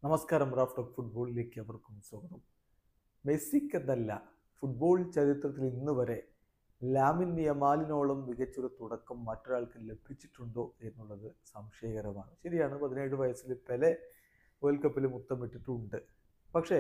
നമസ്കാരം Raf talk ഫുട്ബോളിലേക്ക് അവർക്കും സ്വാഗതം മെസ്സിക്കെന്നല്ല ഫുട്ബോൾ ചരിത്രത്തിൽ ഇന്ന് വരെ ലാമിൻ യമാലിനോളം മികച്ചൊരു തുടക്കം മറ്റൊരാൾക്ക് ലഭിച്ചിട്ടുണ്ടോ എന്നുള്ളത് സംശയകരമാണ് ശരിയാണ് പതിനേഴ് വയസ്സിൽ പെലെ വേൾഡ് കപ്പിൽ മുത്തമിട്ടിട്ടുണ്ട് പക്ഷേ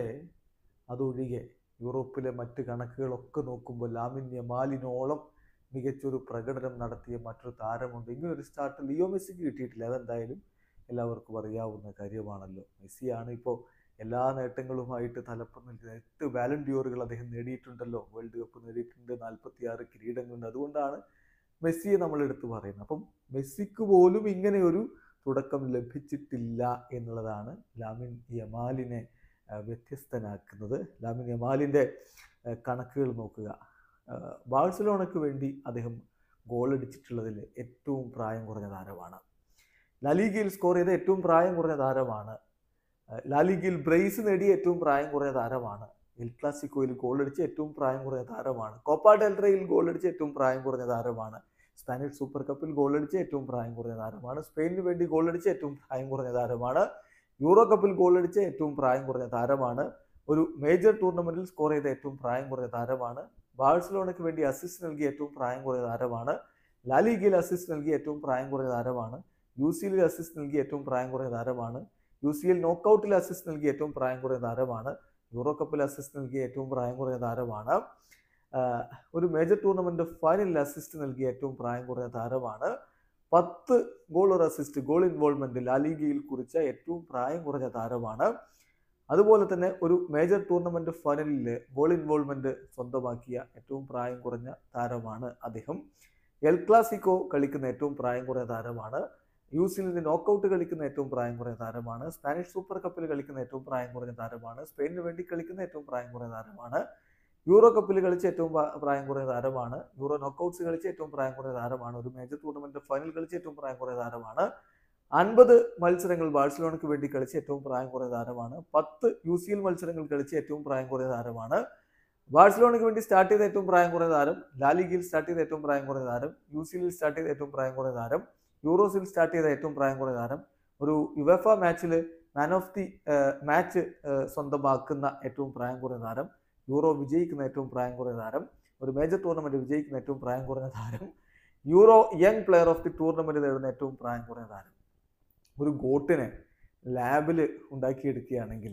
അതൊഴികെ യൂറോപ്പിലെ മറ്റ് കണക്കുകളൊക്കെ നോക്കുമ്പോൾ ലാമിൻ യമാലിനോളം മികച്ചൊരു പ്രകടനം നടത്തിയ മറ്റൊരു താരമുണ്ട് ഇങ്ങനൊരു സ്റ്റാർട്ട് ലിയോ മെസ്സിക്ക് കിട്ടിയിട്ടില്ല അതെന്തായാലും എല്ലാവർക്കും അറിയാവുന്ന കാര്യമാണല്ലോ മെസ്സിയാണ് ഇപ്പോൾ എല്ലാ നേട്ടങ്ങളുമായിട്ട് തലപ്പം നിൽക്കുന്നത് എട്ട് വാലണ്ടിയോറുകൾ അദ്ദേഹം നേടിയിട്ടുണ്ടല്ലോ വേൾഡ് കപ്പ് നേടിയിട്ടുണ്ട് നാൽപ്പത്തി ആറ് കിരീടങ്ങളുണ്ട് അതുകൊണ്ടാണ് മെസ്സിയെ നമ്മൾ എടുത്തു പറയുന്നത് അപ്പം മെസ്സിക്ക് പോലും ഇങ്ങനെ ഒരു തുടക്കം ലഭിച്ചിട്ടില്ല എന്നുള്ളതാണ് ലാമിൻ യമാലിനെ ആ, വ്യത്യസ്തനാക്കുന്നത് ലാമിൻ യമാലിൻ്റെ ആ, കണക്കുകൾ നോക്കുക ആ, ബാഴ്സലോണയ്ക്ക് വേണ്ടി അദ്ദേഹം ഗോൾ അടിച്ചിട്ടുള്ളതിൽ ഏറ്റവും പ്രായം കുറഞ്ഞ താരമാണ് ലാലിഗയിൽ സ്കോർ ചെയ്ത ഏറ്റവും പ്രായം കുറഞ്ഞ താരമാണ് ആ, ലാലിഗയിൽ ബ്രേസ് നേടിയ ഏറ്റവും പ്രായം കുറഞ്ഞ താരമാണ് എൽ ക്ലാസിക്കോയിൽ ഗോൾ അടിച്ച ഏറ്റവും പ്രായം കുറഞ്ഞ താരമാണ് കോപ്പ ഡെൽറയിൽ ഗോൾ അടിച്ച ഏറ്റവും പ്രായം കുറഞ്ഞ താരമാണ് സ്പാനിഷ് സൂപ്പർ കപ്പിൽ ഗോൾ അടിച്ച ഏറ്റവും പ്രായം കുറഞ്ഞ താരമാണ് സ്പെയിനിന് വേണ്ടി ഗോൾ അടിച്ച ഏറ്റവും പ്രായം കുറഞ്ഞ താരമാണ് യൂറോ കപ്പിൽ ഗോൾ അടിച്ച ഏറ്റവും പ്രായം കുറഞ്ഞ താരമാണ് ഒരു മേജർ ടൂർണമെന്റിൽ സ്കോർ ചെയ്ത ഏറ്റവും പ്രായം കുറഞ്ഞ താരമാണ് ബാഴ്സലോണയ്ക്ക് വേണ്ടി അസിസ്റ്റ് നൽകിയ ഏറ്റവും പ്രായം കുറഞ്ഞ താരമാണ് ലാലിഗയിൽ അസിസ്റ്റ് നൽകിയ ഏറ്റവും പ്രായം കുറഞ്ഞ താരമാണ് യു സിയിൽ അസിസ്റ്റ് നൽകിയ ഏറ്റവും പ്രായം കുറഞ്ഞ താരമാണ് യു സി എൽ നോക്കൌട്ടിൽ അസിസ്റ്റ് നൽകിയ ഏറ്റവും പ്രായം കുറഞ്ഞ താരമാണ് യൂറോ കപ്പിൽ അസിസ്റ്റ് നൽകിയ ഏറ്റവും പ്രായം കുറഞ്ഞ താരമാണ് ആഹ് ഒരു മേജർ ടൂർണമെന്റ് ഫൈനലിൽ അസിസ്റ്റ് നൽകിയ ഏറ്റവും പ്രായം കുറഞ്ഞ താരമാണ് പത്ത് ഗോൾ ഒരു അസിസ്റ്റ് ഗോൾ ഇൻവോൾവ്മെന്റ് ലാലിഗയിൽ കുറിച്ച ഏറ്റവും പ്രായം കുറഞ്ഞ താരമാണ് അതുപോലെ തന്നെ ഒരു മേജർ ടൂർണമെന്റ് ഫൈനലിൽ ഗോൾ ഇൻവോൾവ്മെന്റ് സ്വന്തമാക്കിയ ഏറ്റവും പ്രായം കുറഞ്ഞ താരമാണ് അദ്ദേഹം എൽ ക്ലാസിക്കോ കളിക്കുന്ന ഏറ്റവും പ്രായം കുറഞ്ഞ താരമാണ് യു സിയിൽ നോക്കൌട്ട് കളിക്കുന്ന ഏറ്റവും പ്രായം കുറഞ്ഞ താരമാണ് സ്പാനിഷ് സൂപ്പർ കപ്പിൽ കളിക്കുന്ന ഏറ്റവും പ്രായം കുറഞ്ഞ താരമാണ് സ്പെയിനിന് വേണ്ടി കളിക്കുന്ന ഏറ്റവും പ്രായം കുറഞ്ഞ താരമാണ് യൂറോ കപ്പിൽ കളിച്ച ഏറ്റവും പ്രാ- പ്രായം കുറഞ്ഞ താരമാണ് യൂറോ നോക്കൌട്ട്സ് കളിച്ച ഏറ്റവും പ്രായം കുറഞ്ഞ താരമാണ് ഒരു മേജർ ടൂർണമെന്റ് ഫൈനൽ കളിച്ച ഏറ്റവും പ്രായം കുറഞ്ഞ താരമാണ് അൻപത് മത്സരങ്ങൾ ബാഴ്സലോണയ്ക്ക് വേണ്ടി കളിച്ച ഏറ്റവും പ്രായം കുറഞ്ഞ താരമാണ് പത്ത് യു സി എൽ മത്സരങ്ങൾ കളിച്ച ഏറ്റവും പ്രായം കുറഞ്ഞ താരമാണ് ബാഴ്സലോണയ്ക്ക് വേണ്ടി സ്റ്റാർട്ട് ചെയ്ത ഏറ്റവും പ്രായം കുറഞ്ഞ താരം ലാലിഗയിൽ സ്റ്റാർട്ട് ചെയ്ത ഏറ്റവും പ്രായം കുറഞ്ഞ താരം യു സി എല്ലിൽ സ്റ്റാർട്ട് ചെയ്ത ഏറ്റവും പ്രായം കുറഞ്ഞ താരം യൂറോസിൽ സ്റ്റാർട്ട് ചെയ്ത ഏറ്റവും പ്രായം കുറഞ്ഞ താരം ഒരു യുവഫ മാച്ചിൽ മാൻ ഓഫ് ദി മാച്ച് സ്വന്തമാക്കുന്ന ഏറ്റവും പ്രായം കുറഞ്ഞ താരം യൂറോ വിജയിക്കുന്ന ഏറ്റവും പ്രായം കുറഞ്ഞ താരം ഒരു മേജർ ടൂർണമെന്റ് വിജയിക്കുന്ന ഏറ്റവും പ്രായം കുറഞ്ഞ താരം Euro young player of the tournament നേടുന്ന ഏറ്റവും പ്രായം കുറഞ്ഞ താരം ഒരു ഗോട്ടിനെ ലാബിൽ ഉണ്ടാക്കിയെടുക്കുകയാണെങ്കിൽ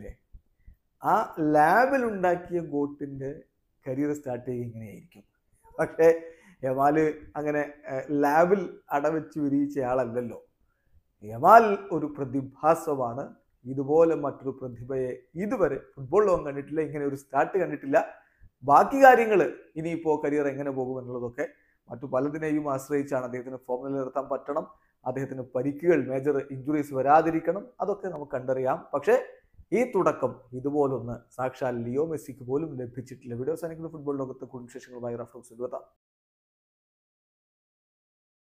ആ ലാബിൽ ഉണ്ടാക്കിയ ഗോട്ടിൻ്റെ കരിയർ സ്റ്റാർട്ട് ചെയ്യുക ഇങ്ങനെയായിരിക്കും പക്ഷേ യമാല് അങ്ങനെ ഏഹ്, ലാബിൽ അടവെച്ച് വിരിയിച്ച ആളല്ലല്ലോ യമാൽ ഒരു പ്രതിഭാസമാണ് ഇതുപോലെ മറ്റൊരു പ്രതിഭയെ ഇതുവരെ ഫുട്ബോൾ ലോകം കണ്ടിട്ടില്ല ഇങ്ങനെ ഒരു സ്റ്റാർട്ട് കണ്ടിട്ടില്ല ബാക്കി കാര്യങ്ങൾ ഇനിയിപ്പോൾ കരിയർ എങ്ങനെ പോകും എന്നുള്ളതൊക്കെ മറ്റു പലതിനെയും ആശ്രയിച്ചാണ് അദ്ദേഹത്തിന് ഫോം നിലനിർത്താൻ പറ്റണം അദ്ദേഹത്തിന് പരിക്കുകൾ മേജർ ഇഞ്ചുറീസ് വരാതിരിക്കണം അതൊക്കെ നമുക്ക് കണ്ടറിയാം പക്ഷേ ഈ തുടക്കം ഇതുപോലൊന്ന് സാക്ഷാൽ ലിയോ മെസ്സിക്ക് പോലും ലഭിച്ചിട്ടില്ല വീഡിയോ സാധിക്കുന്ന ഫുട്ബോൾ ലോകത്തെ കൂടുതൽ വിശേഷങ്ങളുമായി റഫറൻസ് എഴുതാം